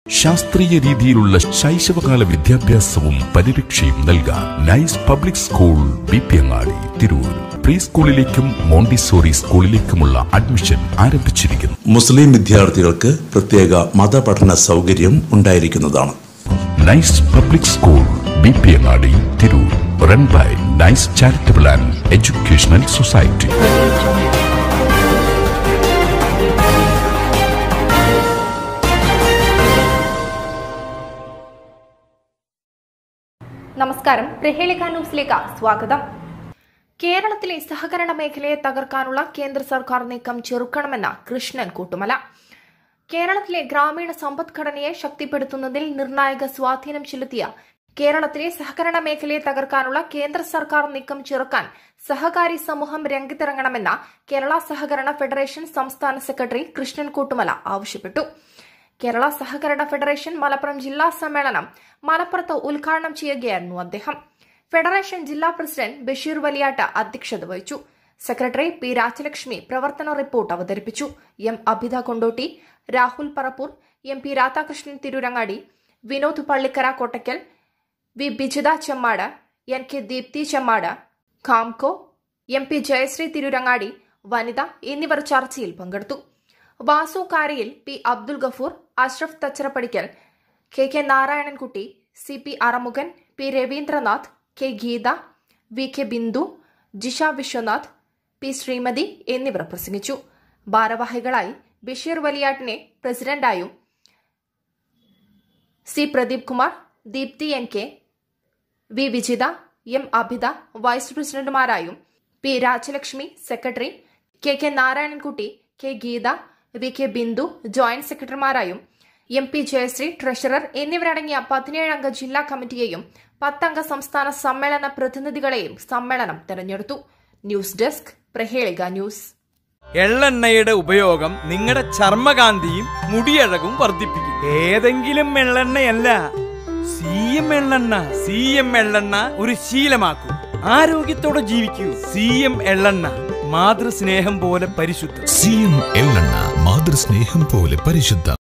ശാസ്ത്രീയ രീതിയിലുള്ള ശൈശവകാല വിദ്യാഭ്യാസവും പരിരക്ഷയും നൽകാൻ nice public school B P Angadi Tirur pre സ്കൂളിലേക്കും മോണ്ടിസോറി സ്കൂളിലേക്കുമുള്ള അഡ്മിഷൻ ആരംഭിച്ചിരിക്കുന്നു മുസ്ലിം വിദ്യാർത്ഥികൾക്ക് പ്രത്യേക മതപഠന സൗകര്യം ഉണ്ടായിരിക്കുന്നതാണ് nice public school B P Angadi Tirur run by nice charitable and educational society നമസ്കാരം പ്രഹേളിക ന്യൂസിലേക്ക് സ്വാഗതം കേരളത്തിലെ സഹകരണ മേഖലയെ തകർക്കാനുള്ള കേന്ദ്ര സർക്കാർ നീക്കം ചെറുക്കണമെന്ന കൃഷ്ണൻ കൂട്ടുമല കേരളത്തിലെ ഗ്രാമീണ സമ്പദ്ഘടനയെ ശക്തിപ്പെടുത്തുന്നതിൽ നിർണായക സ്വാധീനം ചെലുത്തിയ കേരളത്തിലെ സഹകരണ മേഖലയെ തകർക്കാനുള്ള കേന്ദ്ര സർക്കാർ നീക്കം ചെറുക്കാൻ സഹകാരി സമൂഹം രംഗത്തിറങ്ങണമെന്ന കേരള സഹകരണ ഫെഡറേഷൻ സംസ്ഥാന സെക്രട്ടറി കൃഷ്ണൻ കൂട്ടുമല ആവശ്യപ്പെട്ടു കേരള സഹകരണ ഫെഡറേഷൻ മലപ്പുറം ജില്ലാ സമ്മേളനം മലപ്പുറത്ത് ഉദ്ഘാടനം ചെയ്യുകയായിരുന്നു അദ്ദേഹം ഫെഡറേഷൻ ജില്ലാ പ്രസിഡന്റ് ബഷീർ വലിയാട്ട് അധ്യക്ഷത വഹിച്ചു സെക്രട്ടറി പി രാജലക്ഷ്മി പ്രവർത്തന റിപ്പോർട്ട് അവതരിപ്പിച്ചു M Abhitha Kondotty Rahul Parappur M P Radhakrishnan Tirurangadi Vinod Pallikkara Kottakkal V Bijitha Chemmad N K Deepthi Chemmad ഖാംകോ എം പി ജയശ്രീ തിരൂരങ്ങാടി വനിത എന്നിവർ ചർച്ചയിൽ പങ്കെടുത്തു Vasu Karayil P Abdul Gafoor Ashraf Thacharappadikkal K K Narayanankutty C P Arumukhan P Raveendranath K Geetha V K Bindu Jisha Viswanath P Sreemathi എന്നിവർ പ്രസംഗിച്ചു ഭാരവാഹികളായി ബഷീർ വലിയാട്ടിനെ പ്രസിഡന്റായും C Pradeep Kumar Deepthi N K V Vijitha M Abhitha vice പ്രസിഡന്റുമാരായും P Rajalakshmi secretary K K Narayanankutty K Geetha V K Bindu joint സെക്രട്ടറിമാരായും എം പി ജയശ്രീ ട്രഷറർ എന്നിവരടങ്ങിയ പതിനേഴംഗ ജില്ലാ കമ്മിറ്റിയെയും പത്തംഗ സംസ്ഥാന സമ്മേളന പ്രതിനിധികളെയും സമ്മേളനം തെരഞ്ഞെടുത്തു ന്യൂസ് ഡെസ്ക് പ്രഹേളിക ന്യൂസ് എള്ളെണ്ണയുടെ ഉപയോഗം നിങ്ങളുടെ ചർമ്മകാന്തിയും മുടിയഴകും വർദ്ധിപ്പിക്കും ഏതെങ്കിലും എള്ളെണ്ണയല്ല സി എം എള്ളെണ്ണ സി എം എള്ളെണ്ണ ഒരു ശീലമാക്കൂ ആരോഗ്യത്തോടെ ജീവിക്കൂ സി എം എള്ളെണ്ണ മാതൃസ്നേഹം പോലെ പരിശുദ്ധം സി എം എള്ളെണ്ണ മാതൃസ്നേഹം പോലെ പരിശുദ്ധം